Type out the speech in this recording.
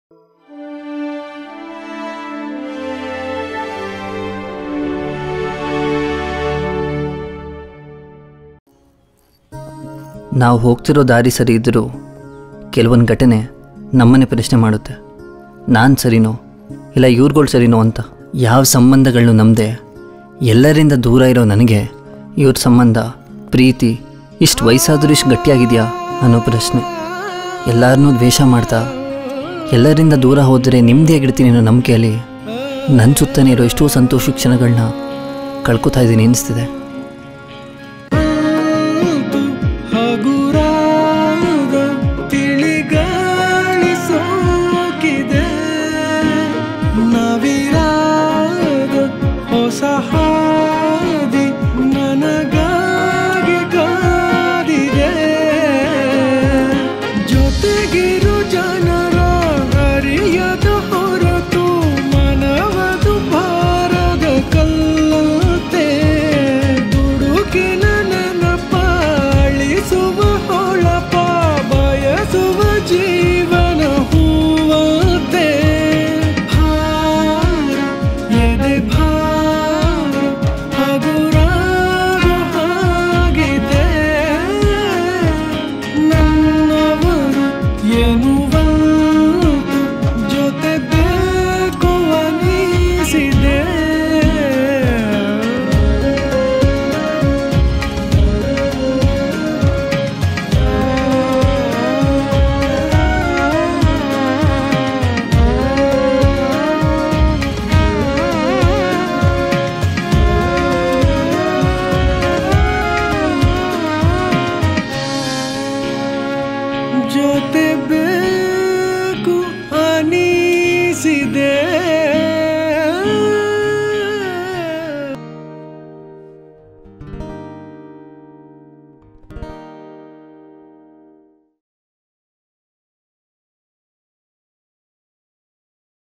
ನಾವು ಹೋಗ್ತಿರೋ ದಾರಿ ಸರಿ ಇದ್ದರೂ ಕೆಲವೊಂದು ಘಟನೆ ನಮ್ಮನ್ನೇ ಪ್ರಶ್ನೆ ಮಾಡುತ್ತೆ ನಾನು ಸರಿನೋ ಇಲ್ಲ ಇವ್ರುಗಳು ಸರಿನೋ ಅಂತ ಯಾವ ಸಂಬಂಧಗಳನ್ನೂ ನಂಬದೆ ಎಲ್ಲರಿಂದ ದೂರ ಇರೋ ನನಗೆ ಇವ್ರ ಸಂಬಂಧ ಪ್ರೀತಿ ಇಷ್ಟು ವಯಸ್ಸಾದರೂ ಇಷ್ಟು ಗಟ್ಟಿಯಾಗಿದೆಯಾ ಅನ್ನೋ ಪ್ರಶ್ನೆ ಎಲ್ಲರನ್ನೂ ದ್ವೇಷ ಮಾಡ್ತಾ ಎಲ್ಲರಿಂದ ದೂರ ಹೋದರೆ ನೆಮ್ಮದಿಯಾಗಿರ್ತೀನಿ ಅನ್ನೋ ನಂಬಿಕೆಯಲ್ಲಿ ನನ್ನ ಸುತ್ತನೇ ಇರೋ ಎಷ್ಟೋ ಸಂತೋಷ ಕ್ಷಣಗಳನ್ನ ಕಳ್ಕೊತಾ ಇದ್ದೀನಿ ಅನಿಸ್ತಿದೆ ಹಗುರಾದ ತಿಳಿಗಾಳಿ ಸೋಕಿದೆ ನವಿರಾದ ಹೊಸ ಹಾದಿ ನನಗಾಗಿ ಕಾದಿದೆ ಜೊತೆಗಿರು ಜನರ ಅರಿಯದ ಹೊರತು ಮನವದು ಭಾರದ ಕಲ್ಲಂತೆ ದುಡುಕಿನ ನೆನಪಾಳಿಸುವ ಹೊಳಪ ಬಯಸುವ ಜೀವನ ಹೂವಂತೆ ಭಾರ ಎದೆ ಭಾರ ಹಗುರಾಗ ಹಾಗಿದೆ ನನ್ನವರು ಎನ್ನುವಂತು ಜೊತೆ ಬೇಕು ಅನಿಸಿದೆ ಜೊತೆ